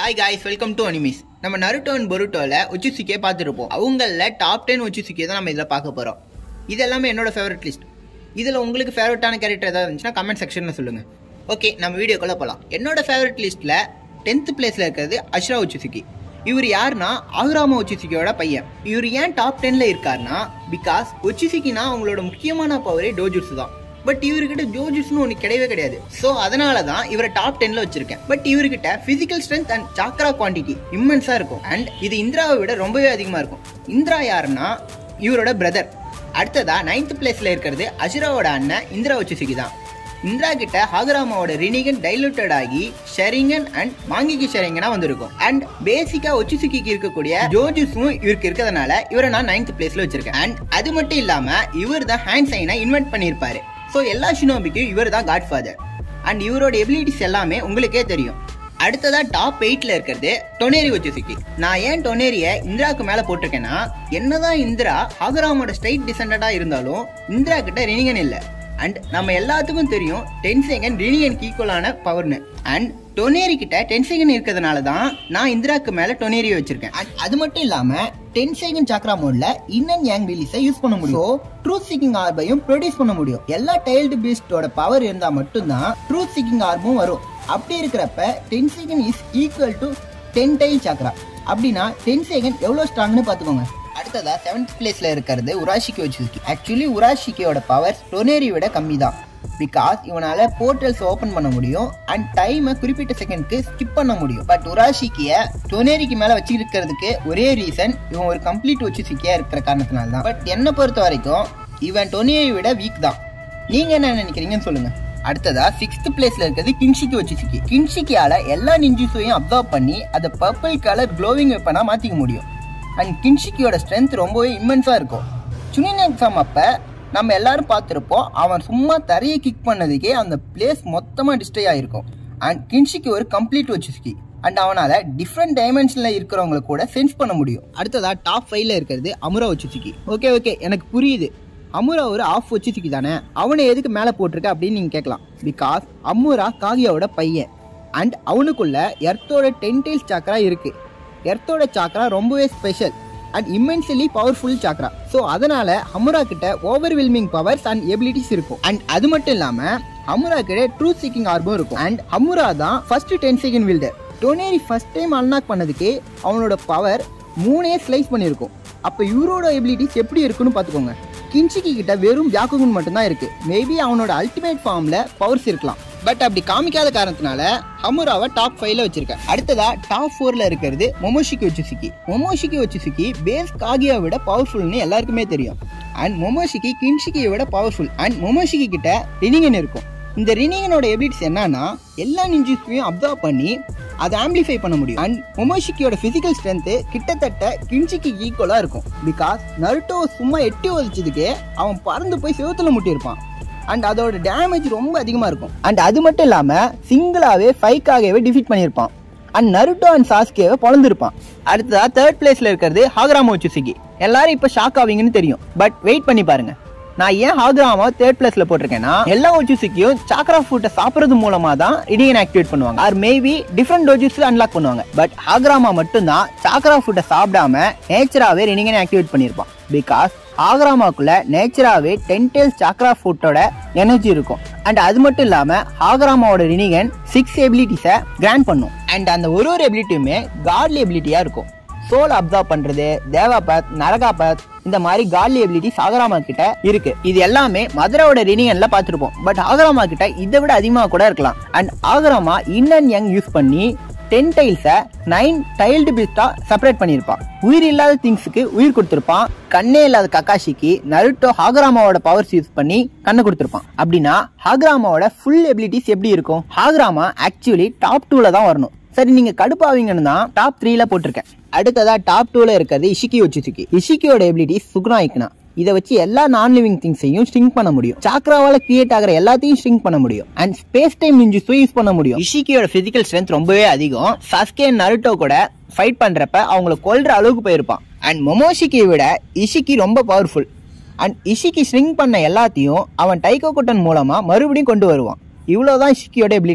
hi guys welcome to animes நம்ம Naruto and பொருட்டோவில் உச்சிசுக்கியை பார்த்துருப்போம் அவங்கள டாப் டென் உச்சிசுக்கியை தான் நம்ம இதில் பார்க்க போகிறோம் இது எல்லாமே என்னோட ஃபேவரட் லிஸ்ட் இதில் உங்களுக்கு ஃபேவரட்டான கேரக்டர் ஏதாவது இருந்துச்சுன்னா கமெண்ட் செக்ஷனில் சொல்லுங்கள் ஓகே நம்ம வீடியோக்குள்ளே போகலாம் என்னோட ஃபேவரட் லிஸ்ட்டில் டென்த் பிளேஸில் இருக்கிறது அஷ்ரா உச்சிசுக்கி இவர் யாருன்னா ஆகுராமா உச்சிசுக்கியோட பையன் இவர் ஏன் டாப் டென்ல இருக்காருன்னா பிகாஸ் உச்சிசுக்கினா அவங்களோட முக்கியமான பவரே டோஜுட்ஸு தான் பட் இவர்கிட்ட ஜோஜுஸ்னு ஒன்று கிடையவே கிடையாது ஸோ அதனால தான் இவரை டாப் டென்ல வச்சிருக்கேன் பட் இவர்கிட்ட physical strength and chakra quantity இம்மென்ஸாக இருக்கும் அண்ட் இது இந்திராவை விட ரொம்பவே அதிகமாக இருக்கும் இந்திரா யாருன்னா இவரோட பிரதர் அடுத்ததா நைன்த் பிளேஸ்ல இருக்கிறது அசுராவோட அண்ணன் இந்திரா உச்சிசுகி தான் இந்திரா கிட்ட ஹாகராமாவோட ரினிகன் டைலூட்டட் ஆகி ஷெரிங்கன் அண்ட் மாங்கிக்கு ஷெரிங்கனா வந்திருக்கும் அண்ட் பேசிக்கா ஒச்சிசுக்கிக்கு இருக்கக்கூடிய ஜோஜுஸும் இவருக்கு இருக்கிறதுனால இவரை நான் நைன்த் பிளேஸ்ல வச்சிருக்கேன் அண்ட் அது மட்டும் இல்லாம இவர் தான் ஹேண்ட் சைனை இன்வென்ட் பண்ணியிருப்பாரு ஸோ எல்லா ஷினோபிக்கும் இவர் தான் காட் ஃபாதர் அண்ட் இவரோட எபிலிட்டிஸ் எல்லாமே உங்களுக்கே தெரியும் அடுத்ததா டாப் எயிட்ல இருக்கிறது டொனேரி ஒச்சிசுக்கி நான் ஏன் டொனேரிய இந்திராவுக்கு மேல போட்டிருக்கேன்னா என்னதான் இந்திரா ஹாகராமோட ஸ்ட்ரைட் டிசெண்டடா இருந்தாலும் இந்திரா கிட்ட ரினிகன் இல்லை அண்ட் நம்ம எல்லாத்துக்கும் தெரியும் டென் செகண்ட் ரினியனுக்கு ஈக்குவலான பவர்னு அண்ட் டொனேரி கிட்ட டென் செகண்ட் இருக்கிறதுனால தான் நான் இந்திராக்கு மேல டொனேரியை வச்சிருக்கேன் அண்ட் அது மட்டும் இல்லாம டென் செகண்ட் சாக்ரா மோட்ல இன்னன் யங் ரிலீஸை யூஸ் பண்ண முடியும் ட்ரூத் சீக்கிங் ஆர்பையும் ப்ரொடியூஸ் பண்ண முடியும் எல்லா டைல்டு பீஸ்டோட பவர் இருந்தா மட்டும்தான் ட்ரூத் சீக்கிங் ஆர்பும் வரும் அப்படி இருக்கிறப்ப ten second is equal to ten tail chakra அப்படின்னா டென் செகண்ட் எவ்வளோ ஸ்ட்ராங்னு பார்த்துக்கோங்க அடுத்ததா செவன்த் பிளேஸ்ல இருக்கிறது உராஷிக்கு வச்சிருக்கு ஆக்சுவலி உராஷிக்கியோட பவர் டொனேரி விட கம்மி தான் பிகாஸ் இவனால போர்ட்டல்ஸ் ஓபன் பண்ண முடியும் அண்ட் டைமை குறிப்பிட்ட செகண்ட்க்கு ஸ்கிப் பண்ண முடியும் பட் உராஷிக்கிய டொனேரிக்கு மேல வச்சிருக்கிறதுக்கு ஒரே ரீசன் இவன் ஒரு கம்ப்ளீட் வச்சிருக்கியா இருக்கிற காரணத்தினால தான் பட் என்னை பொறுத்த வரைக்கும் இவன் டொனேரி விட வீக் தான் நீங்க என்ன நினைக்கிறீங்கன்னு சொல்லுங்க அடுத்ததா சிக்ஸ்த் பிளேஸ்ல இருக்கிறது கின்ஷிக்கு வச்சிசுக்கி கின்ஷிக்கியால எல்லா நிஞ்சுஸையும் அப்சர்வ் பண்ணி அதை பர்பிள் கலர் க்ளோவிங் வெப்பனா மாத்திக்க முடியும் அண்ட் கின்ஷிக்கியோட ஸ்ட்ரென்த் ரொம்பவே இம்மென்ஸாக இருக்கும் சுனின் எக்ஸாம் அப்போ நம்ம எல்லாரும் பார்த்துருப்போம் அவன் சும்மா தரையை கிக் பண்ணதுக்கே அந்த பிளேஸ் மொத்தமாக டிஸ்ட்ரை ஆகிருக்கும் அண்ட் கின்ஷிக்கு ஒரு கம்ப்ளீட் வச்சுஸ்கி அண்ட் அவனால் டிஃப்ரெண்ட் டைமென்ஷனில் இருக்கிறவங்கள கூட சென்ஸ் பண்ண முடியும் அடுத்ததா டாப் ஃபைவ்ல இருக்கிறது அமுரா வச்சுசுக்கி ஓகே ஓகே எனக்கு புரியுது அமுரா ஒரு ஆஃப் வச்சுசுக்கி தானே அவனை எதுக்கு மேலே போட்டிருக்க அப்படின்னு நீங்கள் கேட்கலாம் பிகாஸ் அமுரா காகியாவோட பையன் அண்ட் அவனுக்குள்ள எர்த்தோட டென் டைல்ஸ் சாக்கரா இருக்குது எர்த்தோட சாக்ரா ரொம்பவே special and immensely powerful chakra so அதனால ஹமுரா கிட்ட ஓவர்வெல்மிங் பவர்ஸ் அண்ட் எபிலிட்டிஸ் இருக்கும் அண்ட் அது மட்டும் இல்லாம ஹமுரா கிட்ட ட்ரூத் சீக்கிங் ஆர்பும் இருக்கும் அண்ட் ஹமுரா தான் ஃபர்ஸ்ட் டென் செகண்ட் வில்டர் டொனேரி ஃபர்ஸ்ட் டைம் அன்லாக் பண்ணதுக்கே அவனோட பவர் மூணே ஸ்லைஸ் பண்ணியிருக்கும் அப்போ இவரோட எபிலிட்டிஸ் எப்படி இருக்குன்னு பார்த்துக்கோங்க கின்சிக்கி கிட்ட வெறும் வியாக்குகுன் மட்டும்தான் இருக்கு மேபி அவனோட அல்டிமேட் ஃபார்ம்ல பவர்ஸ் இருக்கலாம் பட் அப்படி காமிக்காத காரணத்தினால ஹமுராவை டாப் ஃபைவ்ல வச்சிருக்கேன் அடுத்ததா டாப் ஃபோர்ல இருக்கிறது மொமோஷிக்கி வச்சுசுக்கி மொமோஷிக்கி வச்சுசுக்கி பேஸ் காகியா விட பவர்ஃபுல்னு எல்லாருக்குமே தெரியும் அண்ட் மொமோஷிக்கி கின்ஷிக்கியை விட பவர்ஃபுல் அண்ட் மொமோஷிக்கி கிட்ட ரினிகன் இருக்கும் இந்த ரினிகனோட எபிலிட்டிஸ் என்னன்னா எல்லா நிஞ்சிஸையும் அப்சர்வ் பண்ணி அதை ஆம்பிளிஃபை பண்ண முடியும் அண்ட் மொமோஷிக்கியோட பிசிக்கல் ஸ்ட்ரென்த்து கிட்டத்தட்ட கின்ஷிக்கு ஈக்குவலாக இருக்கும் பிகாஸ் நருட்டோ சும்மா எட்டி ஒதிச்சதுக்கே அவன் பறந்து போய் செவத்துல முட்டியிருப்பான் அண்ட் அதோட டேமேஜ் ரொம்ப அதிகமாக இருக்கும் அண்ட் அது மட்டும் இல்லாமல் சிங்கிளாகவே ஃபைக்காகவே டிஃபீட் பண்ணியிருப்பான் அண்ட் நருட்டோ அண்ட் சாஸ்கேவை பொழந்திருப்பான் அடுத்ததா தேர்ட் பிளேஸ்ல இருக்கிறது ஹாகராமோ சுசுகி எல்லாரும் இப்போ ஷாக் ஆவீங்கன்னு தெரியும் பட் வெயிட் பண்ணி பாருங்க நான் ஏன் ஹாகராமா தேர்ட் பிளேஸ்ல போட்டிருக்கேன்னா எல்லா ஒஜுசிக்கியும் சாக்ரா ஃபுட்டை சாப்பிட்றது மூலமா தான் இடியன் ஆக்டிவேட் பண்ணுவாங்க ஆர் மேபி டிஃப்ரெண்ட் டோஜஸ் அன்லாக் பண்ணுவாங்க பட் ஹாகராமா மட்டும்தான் சாக்ரா ஃபுட்டை சாப்பிடாம நேச்சராகவே ரினிகன் ஆக்டிவேட் பண்ணியிருப்பான் பிகாஸ் ஆக்ராமாக்குள்ள நேச்சராகவே டென் டேல்ஸ் சாக்ரா ஃபுட்டோட எனர்ஜி இருக்கும் அண்ட் அது மட்டும் இல்லாம ஆக்ராமாவோட ரினிகன் சிக்ஸ் எபிலிட்டிஸை கிராண்ட் பண்ணும் அண்ட் அந்த ஒரு ஒரு எபிலிட்டியுமே காட்லி எபிலிட்டியா இருக்கும் சோல் அப்சர்வ் பண்றது தேவாபத் நரகாபத் இந்த மாதிரி காட்லி எபிலிட்டி ஆகராமா கிட்ட இருக்கு இது எல்லாமே மதுராவோட ரினியன்ல பார்த்துருப்போம் பட் ஆகராமா கிட்ட இதை விட அதிகமாக கூட இருக்கலாம் and Hagoromo yin and yang use பண்ணி டென் டைல்ஸை நைன் டைல்டு பிஸ்டா செப்பரேட் பண்ணியிருப்பான் உயிர் இல்லாத திங்ஸுக்கு உயிர் கொடுத்துருப்பான் கண்ணே இல்லாத கக்காஷிக்கு நருட்டோ ஹாகராமாவோட பவர்ஸ் யூஸ் பண்ணி கண்ணை கொடுத்துருப்பான் அப்படின்னா ஹாகராமாவோட ஃபுல் எபிலிட்டிஸ் எப்படி இருக்கும் ஹாகராமா ஆக்சுவலி டாப் டூல தான் வரணும் சரி நீங்க கடுப்பாவீங்கன்னு தான் டாப் த்ரீல போட்டிருக்கேன் அடுத்ததா டாப் டூல இருக்கிறது இஷிக்கி வச்சுசுக்கி இஷிக்கியோட எபிலிட்டிஸ் சுகுனா இக்னா இதை வச்சு எல்லா நான் லிவிங் திங்ஸையும் ஸ்ட்ரிங்க் பண்ண முடியும் சாக்ராவால கிரியேட் ஆகிற எல்லாத்தையும் ஸ்ட்ரிங்க் பண்ண முடியும் அண்ட் ஸ்பேஸ் டைம் நிஞ்சுஸும் யூஸ் பண்ண முடியும் இஷிக்கியோட பிசிக்கல் ஸ்ட்ரென்த் ரொம்பவே அதிகம் சஸ்கே நருட்டோ கூட ஃபைட் பண்றப்ப அவங்கள கொல்ற அளவுக்கு போயிருப்பான் அண்ட் மொமோஷிக்கியை விட இஷிக்கி ரொம்ப பவர்ஃபுல் அண்ட் இஷிக்கி ஸ்ட்ரிங் பண்ண எல்லாத்தையும் அவன் டைகோ குட்டன் மூலமா மறுபடியும் கொண்டு வருவான் இவ்வளவுதான் இஷிக்கியோட எபிலிட்டிஸ்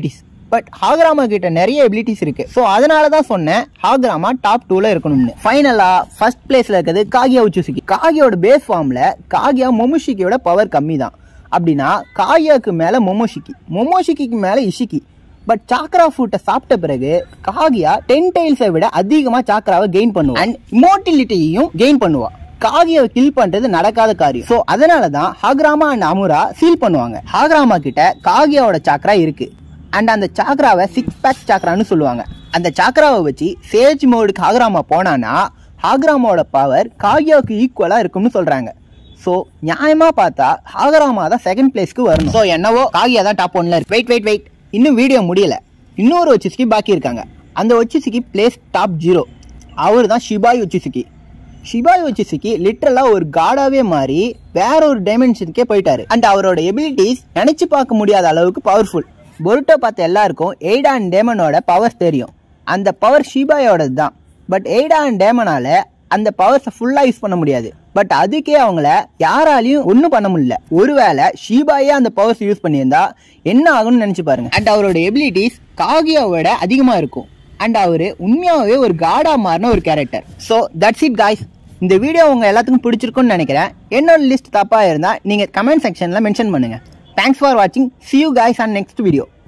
பட் ஹாகிராமா கிட்ட நிறைய எபிலிட்டிஸ் இருக்கு ஸோ அதனால தான் சொன்னேன் ஹாகிராமா டாப் டூல இருக்கணும்னு ஃபைனலா ஃபர்ஸ்ட் பிளேஸ்ல இருக்கிறது காகியா உச்சுசுகி காகியோட பேஸ் ஃபார்ம்ல காகியா மொமோஷிக்கியோட பவர் கம்மி தான் அப்படின்னா காகியாக்கு மேல மொமோஷிக்கி மொமோஷிக்கிக்கு மேல இஷிக்கி பட் சாக்ரா ஃபுட்டை சாப்பிட்ட பிறகு காகியா டென் டைல்ஸை விட அதிகமா சாக்ராவை கெயின் பண்ணுவா அண்ட் இமோட்டிலிட்டியையும் கெயின் பண்ணுவா காகியாவை கில் பண்றது நடக்காத காரியம் சோ அதனால தான் ஹாகிராமா அண்ட் அமுரா சீல் பண்ணுவாங்க ஹாகிராமா கிட்ட காகியாவோட சாக்ரா இருக்கு அண்ட் அந்த சாக்ராவை சிக்ஸ் பேக் சாக்ரான்னு சொல்லுவாங்க அந்த சாக்ராவை வச்சு சேஜ் மோடுக்கு ஹாகிராமா போனானா ஹாகிராமாவோட பவர் காகியாவுக்கு ஈக்குவலா இருக்கும்னு சொல்றாங்க ஸோ நியாயமா பார்த்தா ஹாகராமா தான் செகண்ட் பிளேஸ்க்கு வரணும் ஸோ என்னவோ காகியா தான் டாப் ஒன்ல இருக்கு வெயிட் வெயிட் வெயிட் இன்னும் வீடியோ முடியல இன்னொரு ஒச்சிஸ்கி பாக்கி இருக்காங்க அந்த ஒச்சிஸ்கி பிளேஸ் டாப் ஜீரோ அவர் தான் ஷிபாய் ஒச்சிசுக்கி ஷிபாய் ஒச்சிசுக்கி லிட்டரலா ஒரு காடாவே மாறி வேற ஒரு டைமென்ஷனுக்கே போயிட்டாரு அண்ட் அவரோட எபிலிட்டிஸ் நினைச்சு பார்க்க முடியாத அளவுக்கு பவர்ஃபுல் பொருட்டோ பார்த்த எல்லாருக்கும் எய்டா அண்ட் டேமனோட பவர்ஸ் தெரியும் அந்த பவர் ஷிபாயோடது தான் பட் எய்டா அண்ட் டேமனால அந்த பவர்ஸை ஃபுல்லா யூஸ் பண்ண முடியாது பட் அதுக்கே அவங்கள யாராலையும் ஒன்றும் பண்ண முடியல ஒருவேளை ஷீபாயே அந்த பவர்ஸ் யூஸ் பண்ணியிருந்தா என்ன ஆகும்னு நினைச்சு பாருங்க அண்ட் அவரோட எபிலிட்டிஸ் காகியாவோட அதிகமா இருக்கும் அண்ட் அவரு உண்மையாவே ஒரு காடா மாறின ஒரு character so that's it guys இந்த வீடியோ உங்க எல்லாத்துக்கும் பிடிச்சிருக்கும்னு நினைக்கிறேன் என்னோட லிஸ்ட் தப்பா இருந்தா நீங்க கமெண்ட் செக்ஷன்ல மென்ஷன் பண்ணுங்க தேங்க்ஸ் ஃபார் வாட்சிங் see you guys on next video